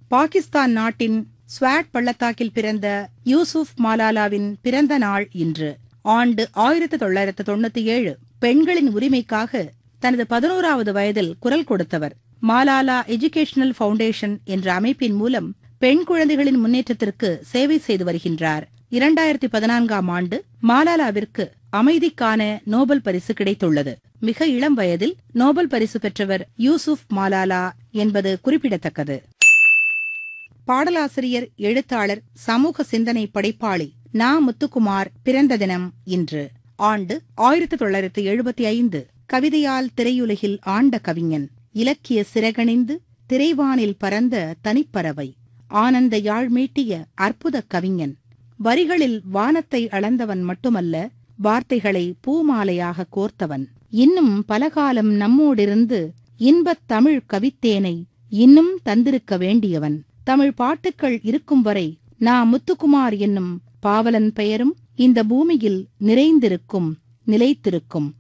பாகிஸ்தான் நாட்டின் ஸ்வாட் பள்ளத்தாக்கில் பிறந்த யூசுப் மாலாலாவின் பிறந்த நாள் இன்று ஆண்டு ஆயிரத்து தொள்ளாயிரத்து தொண்ணூத்தி ஏழு பெண்களின் உரிமைக்காக தனது பதினோராவது வயதில் குரல் கொடுத்தவர் மாலாலா எஜுகேஷனல் ஃபவுண்டேஷன் என்ற அமைப்பின் மூலம் பெண் குழந்தைகளின் முன்னேற்றத்திற்கு சேவை செய்து வருகின்றார் இரண்டாயிரத்தி பதினான்காம் ஆண்டு மாலாலாவிற்கு அமைதிக்கான நோபல் பரிசு கிடைத்துள்ளது மிக இளம் வயதில் நோபல் பரிசு பெற்றவர் யூசுப் மாலாலா என்பது குறிப்பிடத்தக்கது பாடலாசிரியர் எழுத்தாளர் சமூக சிந்தனை படைப்பாளி நா முத்துக்குமார் பிறந்த தினம் இன்று ஆண்டு ஆயிரத்தி தொள்ளாயிரத்தி எழுபத்தி ஐந்து கவிதையால் திரையுலகில் ஆண்ட கவிஞன் இலக்கிய சிறகணிந்து திரைவானில் பறந்த தனிப்பறவை ஆனந்த யாழ் மீட்டிய அற்புத கவிஞன் வரிகளில் வானத்தை அளந்தவன் மட்டுமல்ல வார்த்தைகளை பூமாலையாக கோர்த்தவன் இன்னும் பலகாலம் நம்மோடிருந்து இன்பத் தமிழ் கவித்தேனை இன்னும் தந்திருக்க வேண்டியவன் தமிழ் பாட்டுக்கள் இருக்கும் வரை நா முத்துக்குமார் என்னும் பாவலன் பெயரும் இந்த பூமியில் நிறைந்திருக்கும் நிலைத்திருக்கும்